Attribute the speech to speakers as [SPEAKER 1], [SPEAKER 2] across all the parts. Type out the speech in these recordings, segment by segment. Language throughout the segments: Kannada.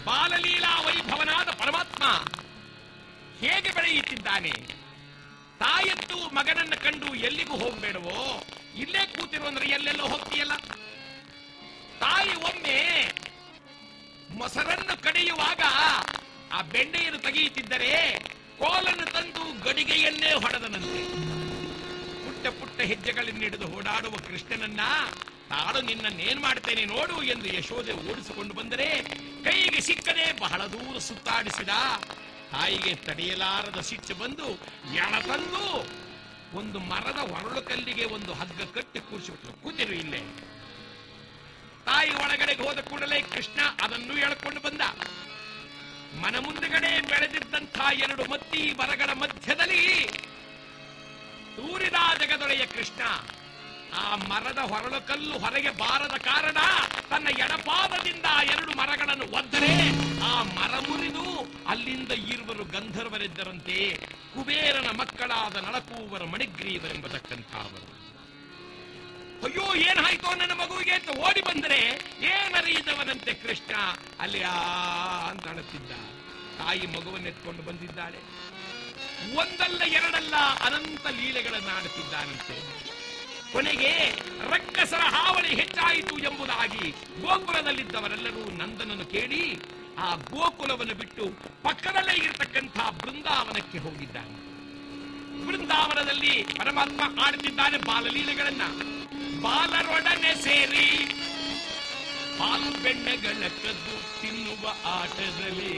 [SPEAKER 1] ಬಾಲಲೀಲಾ ವೈಭವನಾದ ಪರಮಾತ್ಮ ಹೇಗೆ ಬೆಳೆಯುತ್ತಿದ್ದಾನೆ ತಾಯತ್ತು ಮಗನನ್ನ ಕಂಡು ಎಲ್ಲಿಗೂ ಹೋಗ್ಬೇಡವೋ ಇಲ್ಲೇ ಕೂತಿರು ಅಂದ್ರೆ ಎಲ್ಲೆಲ್ಲೋ ಹೋಗ್ತೀಯಲ್ಲ ತಾಯಿ ಒಮ್ಮೆ ಮೊಸರನ್ನು ಕಡಿಯುವಾಗ ಆ ಬೆಣ್ಣೆಯನ್ನು ತೆಗೆಯುತ್ತಿದ್ದರೆ ಕೋಲನ್ನು ತಂದು ಗಡಿಗೆಯನ್ನೇ ಹೊಡೆದನಂತೆ ಪುಟ್ಟ ಪುಟ್ಟ ಹೆಜ್ಜೆಗಳನ್ನು ಹಿಡಿದು ಓಡಾಡುವ ಕೃಷ್ಣನನ್ನ ತಾಳು ನಿನ್ನನ್ನೇನ್ ಮಾಡ್ತೇನೆ ನೋಡು ಎಂದು ಯಶೋದೆ ಓಡಿಸಿಕೊಂಡು ಬಂದರೆ ಕೈಗೆ ಸಿಕ್ಕದೆ ಬಹಳ ದೂರ ಸುತ್ತಾಡಿಸಿದ ತಾಯಿಗೆ ತಡೆಯಲಾರದ ಸಿಟ್ಟು ಬಂದು ಎಣ ತಂದು ಒಂದು ಮರದ ಹೊರಳು ಕಲ್ಲಿಗೆ ಒಂದು ಹಗ್ಗ ಕಟ್ಟಿ ಕೂರಿಸಿಬಿಟ್ರು ಕೂತಿರು ಇಲ್ಲೇ ತಾಯಿ ಒಳಗಡೆಗೆ ಹೋದ ಕೂಡಲೇ ಕೃಷ್ಣ ಅದನ್ನು ಎಳ್ಕೊಂಡು ಬಂದ ಮನ ಮುಂದಗಡೆ ಬೆಳೆದಿದ್ದಂಥ ಎರಡು ಮತ್ತಿ ಮರಗಳ ಮಧ್ಯದಲ್ಲಿ ತೂರಿದ ಜಗದೊಡೆಯ ಕೃಷ್ಣ ಆ ಮರದ ಹೊರಳು ಕಲ್ಲು ಹೊರಗೆ ಬಾರದ ಕಾರಣ ತನ್ನ ಎಡಪಾದದಿಂದ ಆ ಎರಡು ಮರಗಳನ್ನು ಒದ್ದರೆ ಆ ಮರ ಮುರಿದು ಅಲ್ಲಿಂದ ಇರುವರು ಗಂಧರ್ವರಿದ್ದರಂತೆ ಕುಬೇರನ ಮಕ್ಕಳಾದ ನಳಕೂವರ ಮಣಿಗ್ರೀವರೆಂಬತಕ್ಕಂಥವರು ಅಯ್ಯೋ ಏನಾಯ್ತೋ ನನ್ನ ಮಗುವಿಗೆ ಅಂತ ಓಡಿ ಬಂದರೆ ಏನರಿಯದವನಂತೆ ಕೃಷ್ಣ ಅಲ್ಲಿ ಆ ಅಂತ ಅಳುತ್ತಿದ್ದ ತಾಯಿ ಮಗುವನ್ನೆತ್ಕೊಂಡು ಬಂದಿದ್ದಾಳೆ ಒಂದಲ್ಲ ಎರಡಲ್ಲ ಅನಂತ ಲೀಲೆಗಳನ್ನು ಆಡುತ್ತಿದ್ದಾನಂತೆ ಕೊನೆಗೆ ರಕ್ಕಸರ ಹಾವಳಿ ಹೆಚ್ಚಾಯಿತು ಎಂಬುದಾಗಿ ಗೋಕುಲದಲ್ಲಿದ್ದವರೆಲ್ಲರೂ ನಂದನನ್ನು ಕೇಳಿ ಆ ಗೋಕುಲವನ್ನು ಬಿಟ್ಟು ಪಕ್ಕದಲ್ಲೇ ಇರತಕ್ಕಂಥ ಬೃಂದಾವನಕ್ಕೆ ಹೋಗಿದ್ದಾನೆ ಬೃಂದಾವನದಲ್ಲಿ ಪರಮಾತ್ಮ ಆಡುತ್ತಿದ್ದಾನೆ ಬಾಲಲೀಲೆಗಳನ್ನ ಬಾಲರೊಡನೆ ಸೇರಿ ಹಾಲು ಬೆಣ್ಣೆಗಳ ಕದ್ದು ತಿನ್ನುವ ಆಟದಲ್ಲಿ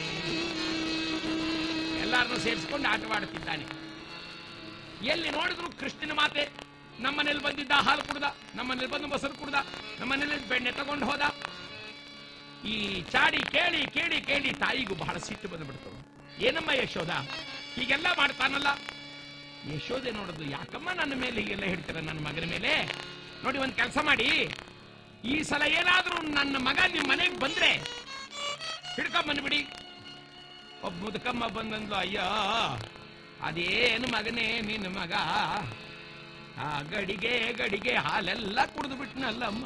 [SPEAKER 1] ಎಲ್ಲರನ್ನು ಸೇರಿಸಿಕೊಂಡು ಆಟವಾಡುತ್ತಿದ್ದಾನೆ ಎಲ್ಲಿ ನೋಡಿದ್ರು ಕೃಷ್ಣನ ಮಾತೆ ನಮ್ಮನೇಲಿ ಬಂದಿದ್ದ ಹಾಲು ಕುಡ್ದ ನಮ್ಮನೇಲಿ ಬಂದು ಮೊಸರು ಕುಡ್ದ ನಮ್ಮನೇಲಿ ಬೆಣ್ಣೆ ತಗೊಂಡು ಹೋದ ಈ ಚಾಡಿ ಕೇಳಿ ಕೇಳಿ ಕೇಳಿ ತಾಯಿಗೂ ಬಹಳ ಸಿಟ್ಟು ಬಂದ್ಬಿಡ್ತು ಏನಮ್ಮ ಯಶೋದ ಹೀಗೆಲ್ಲ ಮಾಡ್ತಾನಲ್ಲ ಯಶೋದೆ ನೋಡಿದ್ಲು ಯಾಕಮ್ಮ ನನ್ನ ಮೇಲೆ ಹೀಗೆಲ್ಲ ಹೇಳ್ತೀರ ನನ್ನ ಮಗನ ಮೇಲೆ ನೋಡಿ ಒಂದ್ ಕೆಲಸ ಮಾಡಿ ಈ ಸಲ ಏನಾದ್ರೂ ನನ್ನ ಮಗ ನಿಮ್ ಮನೆಗೆ ಬಂದ್ರೆ ಹಿಡ್ಕೊಂಡ್ ಬಂದ್ಬಿಡಿ ಒಬ್ಬ ಮುದುಕಮ್ಮ ಬಂದಂದ್ಲು ಅಯ್ಯೋ ಅದೇನು ಮಗನೇ ನಿನ್ನ ಮಗ ಆ ಗಡಿಗೆ ಗಡಿಗೆ ಹಾಲೆಲ್ಲ ಕುಡಿದು ಬಿಟ್ನಲ್ಲಮ್ಮ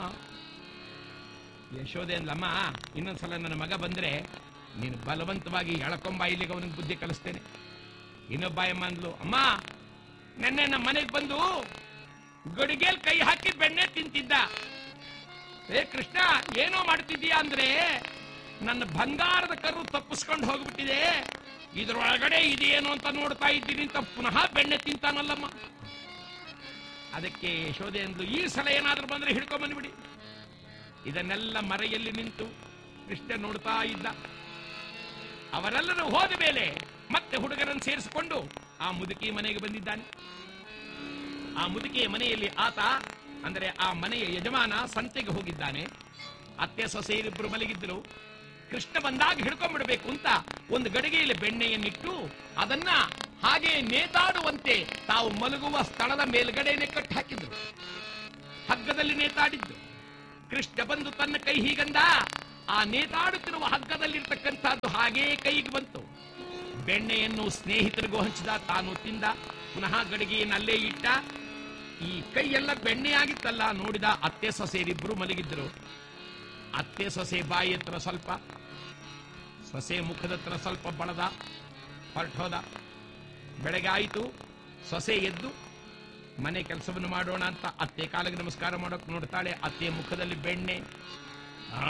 [SPEAKER 1] ಯಶೋದೆ ಅಂದ್ಲಮ್ಮ ಇನ್ನೊಂದ್ಸಲ ನನ್ನ ಮಗ ಬಂದ್ರೆ ನೀನು ಬಲವಂತವಾಗಿ ಎಳ್ಕೊಂಬ ಇಲ್ಲಿಗೆ ಅವನಿಗೆ ಬುದ್ಧಿ ಕಲಿಸ್ತೇನೆ ಇನ್ನೊಬ್ಬ ಅಮ್ಮ ಅಂದ್ಲು ಅಮ್ಮ ನೆನ್ನೆ ನಮ್ಮ ಮನೆಗೆ ಬಂದು ಗಡಿಗೆಲ್ ಕೈ ಹಾಕಿ ಬೆಣ್ಣೆ ತಿಂತಿದ್ದ ಏ ಕೃಷ್ಣ ಏನೋ ಮಾಡ್ತಿದ್ದೀಯಾ ಅಂದ್ರೆ ನನ್ನ ಬಂಗಾರದ ಕರು ತಪ್ಪಿಸ್ಕೊಂಡು ಹೋಗ್ಬಿಟ್ಟಿದೆ ಇದ್ರೊಳಗಡೆ ಇದೇನು ಅಂತ ನೋಡ್ತಾ ಇದ್ದೀನಿ ಅಂತ ಪುನಃ ಬೆಣ್ಣೆ ತಿಂತಾನಲ್ಲಮ್ಮ ಅದಕ್ಕೆ ಯಶೋದೆ ಅಂದ್ಲು ಈ ಸಲ ಏನಾದ್ರೂ ಬಂದ್ರೆ ಹಿಡ್ಕೊಂಡ್ ಬಂದ್ಬಿಡಿ ಇದನ್ನೆಲ್ಲ ಮರೆಯಲ್ಲಿ ನಿಂತು ಕೃಷ್ಣ ನೋಡ್ತಾ ಇದ್ದ ಅವರೆಲ್ಲರೂ ಹೋದ ಮೇಲೆ ಮತ್ತೆ ಹುಡುಗರನ್ನು ಸೇರಿಸಿಕೊಂಡು ಆ ಮುದುಕಿ ಮನೆಗೆ ಬಂದಿದ್ದಾನೆ ಆ ಮುದುಕಿಯ ಮನೆಯಲ್ಲಿ ಆತ ಅಂದರೆ ಆ ಮನೆಯ ಯಜಮಾನ ಸಂತೆಗೆ ಹೋಗಿದ್ದಾನೆ ಅತ್ತೆ ಸೊಸೆಯರಿಬ್ಬರು ಮಲಗಿದ್ರು ಕೃಷ್ಣ ಬಂದಾಗ ಹಿಡ್ಕೊಂಡ್ಬಿಡ್ಬೇಕು ಅಂತ ಒಂದು ಗಡಿಗೆಯಲ್ಲಿ ಬೆಣ್ಣೆಯನ್ನಿಟ್ಟು ಅದನ್ನ ಹಾಗೆ ನೇತಾಡುವಂತೆ ತಾವು ಮಲಗುವ ಸ್ಥಳದ ಮೇಲ್ಗಡೆನೆ ಕಟ್ಟಿ ಹಾಕಿದ್ರು ಹಗ್ಗದಲ್ಲಿ ನೇತಾಡಿದ್ದು ಕೃಷ್ಣ ಬಂದು ತನ್ನ ಕೈ ಹೀಗಂದ ಆ ನೇತಾಡುತ್ತಿರುವ ಹಗ್ಗದಲ್ಲಿರ್ತಕ್ಕಂಥದ್ದು ಹಾಗೇ ಕೈಗೆ ಬಂತು ಬೆಣ್ಣೆಯನ್ನು ಸ್ನೇಹಿತರಿಗೂ ಹಂಚಿದ ತಾನು ತಿಂದ ಪುನಃ ಗಡಿಗೆಯನ್ನು ಅಲ್ಲೇ ಇಟ್ಟ ಈ ಕೈಯೆಲ್ಲ ಬೆಣ್ಣೆಯಾಗಿತ್ತಲ್ಲ ನೋಡಿದ ಅತ್ತೆ ಸೊಸೆಯರಿಬ್ರು ಮಲಗಿದ್ರು ಅತ್ತೆ ಸೊಸೆ ಬಾಯಿ ಹತ್ರ ಸ್ವಲ್ಪ ಸೊಸೆ ಮುಖದ ಹತ್ರ ಸ್ವಲ್ಪ ಬಳದ ಹೊರಟೋದ ಬೆಳಗ್ಗೆ ಆಯಿತು ಸೊಸೆ ಎದ್ದು ಮನೆ ಕೆಲಸವನ್ನು ಮಾಡೋಣ ಅಂತ ಅತ್ತೆ ಕಾಲಿಗೆ ನಮಸ್ಕಾರ ಮಾಡೋಕ್ ನೋಡ್ತಾಳೆ ಅತ್ತೆ ಮುಖದಲ್ಲಿ ಬೆಣ್ಣೆ ಆ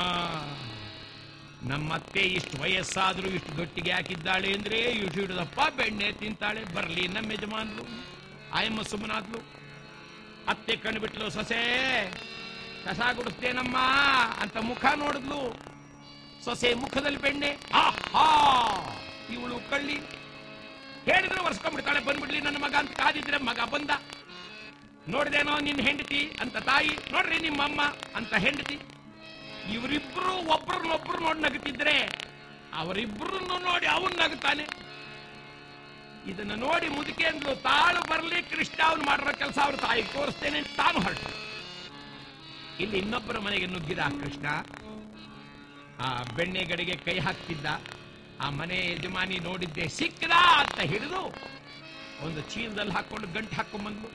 [SPEAKER 1] ನಮ್ಮ ಅತ್ತೆ ಇಷ್ಟು ವಯಸ್ಸಾದ್ರೂ ಇಷ್ಟು ಗಟ್ಟಿಗೆ ಹಾಕಿದ್ದಾಳೆ ಅಂದ್ರೆ ಇಷ್ಟು ಹಿಡಿದಪ್ಪ ಬೆಣ್ಣೆ ತಿಂತಾಳೆ ಬರ್ಲಿ ನಮ್ಮ ಯಜಮಾನ್ರು ಆಯಮ್ಮ ಸುಮ್ಮನಾದ್ಲು ಅತ್ತೆ ಕಣ್ಬಿಟ್ಲು ಸೊಸೆ ಕಸ ಗುಡಿಸ್ತೇನಮ್ಮ ಅಂತ ಮುಖ ನೋಡಿದ್ಲು ಸೊಸೆ ಮುಖದಲ್ಲಿ ಬೆಣ್ಣೆ ಆಹಾ ಇವಳು ಕಳ್ಳಿ ಹೇಳಿದ್ರು ಒರ್ಸ್ಕೊಂಡ್ಬಿಡ್ತಾಳೆ ಬಂದ್ಬಿಡ್ಲಿ ನನ್ನ ಮಗ ಅಂತ ಕಾದಿದ್ರೆ ಮಗ ಬಂದ ನೋಡ್ದೇನೋ ನಿನ್ನ ಹೆಂಡತಿ ಅಂತ ತಾಯಿ ನೋಡ್ರಿ ನಿಮ್ಮಮ್ಮ ಅಂತ ಹೆಂಡತಿ ಇವರಿಬ್ರು ಒಬ್ರನ್ನೊಬ್ರು ನೋಡಿ ನಗುತ್ತಿದ್ರೆ ಅವರಿಬ್ರನ್ನು ನೋಡಿ ಅವನ್ ನಗುತ್ತಾನೆ ಇದನ್ನ ನೋಡಿ ಮುದುಕೆ ಅಂದ್ಲು ತಾಳು ಬರಲಿ ಕೃಷ್ಣ ಅವ್ನು ಮಾಡಿರೋ ಕೆಲಸ ಅವ್ರ ತಾಯಿ ತೋರಿಸ್ತೇನೆ ಅಂತ ತಾನು ಹೊರಟು ಇಲ್ಲಿ ಇನ್ನೊಬ್ಬರ ಮನೆಗೆ ನುಗ್ಗಿದ ಆ ಕೃಷ್ಣ ಆ ಬೆಣ್ಣೆ ಗಡಿಗೆ ಕೈ ಹಾಕ್ತಿದ್ದ ಆ ಮನೆ ಯಜಮಾನಿ ನೋಡಿದ್ದೆ ಸಿಕ್ಕದ ಅಂತ ಹಿಡಿದು ಒಂದು ಚೀಲದಲ್ಲಿ ಹಾಕೊಂಡು ಗಂಟು ಹಾಕೊಂಡ್ಬಂದ್ಲು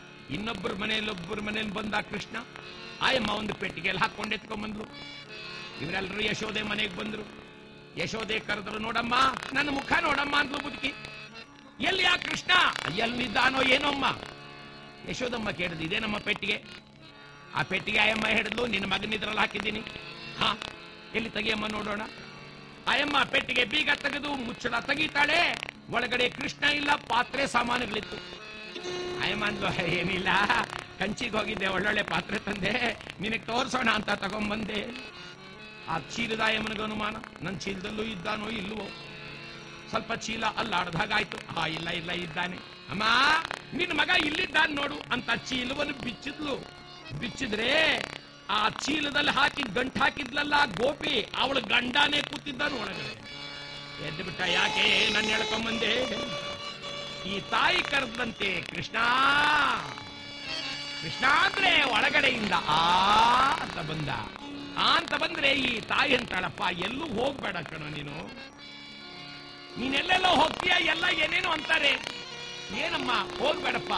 [SPEAKER 1] ಇನ್ನೊಬ್ಬರ ಮನೆಯಲ್ಲಿ ಒಬ್ಬರ ಮನೆಯಲ್ಲಿ ಬಂದ ಕೃಷ್ಣ ಆಯಮ್ಮ ಒಂದು ಪೆಟ್ಟಿಗೆಯಲ್ಲಿ ಹಾಕೊಂಡು ಎತ್ಕೊಂಡ್ಬಂದ್ಲು ಇವರೆಲ್ಲರೂ ಯಶೋದೆ ಮನೆಗೆ ಬಂದ್ರು ಯಶೋದೆ ಕರೆದ್ರು ನೋಡಮ್ಮ ನನ್ನ ಮುಖ ನೋಡಮ್ಮ ಅಂದ್ಲು ಮುದುಕಿ ಎಲ್ಲಿ ಆ ಕೃಷ್ಣ ಎಲ್ಲಿದ್ದಾನೋ ಏನೋ ಅಮ್ಮ ಯಶೋದಮ್ಮ ಕೇಳಿದ್ರು ಇದೇ ನಮ್ಮ ಪೆಟ್ಟಿಗೆ ಆ ಪೆಟ್ಟಿಗೆ ಆಯಮ್ಮ ಹಿಡಿದ್ಲು ನಿನ್ನ ಮಗನ ಇದ್ರಲ್ಲಿ ಹಾಕಿದ್ದೀನಿ ಹಾ ಎಲ್ಲಿ ತೆಗಿಯಮ್ಮ ನೋಡೋಣ ಆಯಮ್ಮ ಪೆಟ್ಟಿಗೆ ಬೀಗ ತೆಗೆದು ಮುಚ್ಚಳ ತೆಗಿತಾಳೆ ಒಳಗಡೆ ಕೃಷ್ಣ ಇಲ್ಲ ಪಾತ್ರೆ ಸಾಮಾನುಗಳಿತ್ತು ಆಯಮ್ಮ ಅಂದ್ಲು ಏನಿಲ್ಲ ಕಂಚಿಗೆ ಹೋಗಿದ್ದೆ ಒಳ್ಳೊಳ್ಳೆ ಪಾತ್ರೆ ತಂದೆ ನಿನಗೆ ತೋರ್ಸೋಣ ಅಂತ ತಗೊಂಬಂದೆ ಆ ಚೀಲದ ಆಯಮ್ಮನಿಗೆ ಅನುಮಾನ ನನ್ನ ಚೀಲದಲ್ಲೂ ಇದ್ದಾನೋ ಇಲ್ವೋ ಸ್ವಲ್ಪ ಚೀಲ ಅಲ್ಲಾಡ್ದಾಗಾಯ್ತು ಆ ಇಲ್ಲ ಇಲ್ಲ ಇದ್ದಾನೆ ಅಮ್ಮ ನಿನ್ನ ಮಗ ಇಲ್ಲಿದ್ದಾನೆ ನೋಡು ಅಂತ ಚೀಲವನ್ನು ಬಿಚ್ಚಿದ್ಲು ಬಿಚ್ಚಿದ್ರೆ ಆ ಚೀಲದಲ್ಲಿ ಹಾಕಿ ಗಂಟ್ ಹಾಕಿದ್ಲಲ್ಲ ಗೋಪಿ ಅವಳ ಗಂಡನೇ ಕೂತಿದ್ದಾನು ಒಳಗಡೆ ಎದ್ದು ಬಿಟ್ಟ ಯಾಕೆ ನನ್ನ ಹೇಳ್ಕೊಂಬಂದೆ ಈ ತಾಯಿ ಕರೆದಂತೆ ಕೃಷ್ಣ ಕೃಷ್ಣ ಅಂದ್ರೆ ಒಳಗಡೆಯಿಂದ ಆ ಅಂತ ಬಂದ ಆ ಅಂತ ಬಂದ್ರೆ ಈ ತಾಯಿ ಅಂತಾಳಪ್ಪ ಎಲ್ಲೂ ಹೋಗ್ಬೇಡ ಕಣೋ ನೀನು ನೀನೆಲ್ಲೆಲ್ಲೋ ಹೋಗ್ತೀಯ ಎಲ್ಲ ಏನೇನೋ ಅಂತಾರೆ ಏನಮ್ಮ ಹೋಗ್ಬೇಡಪ್ಪ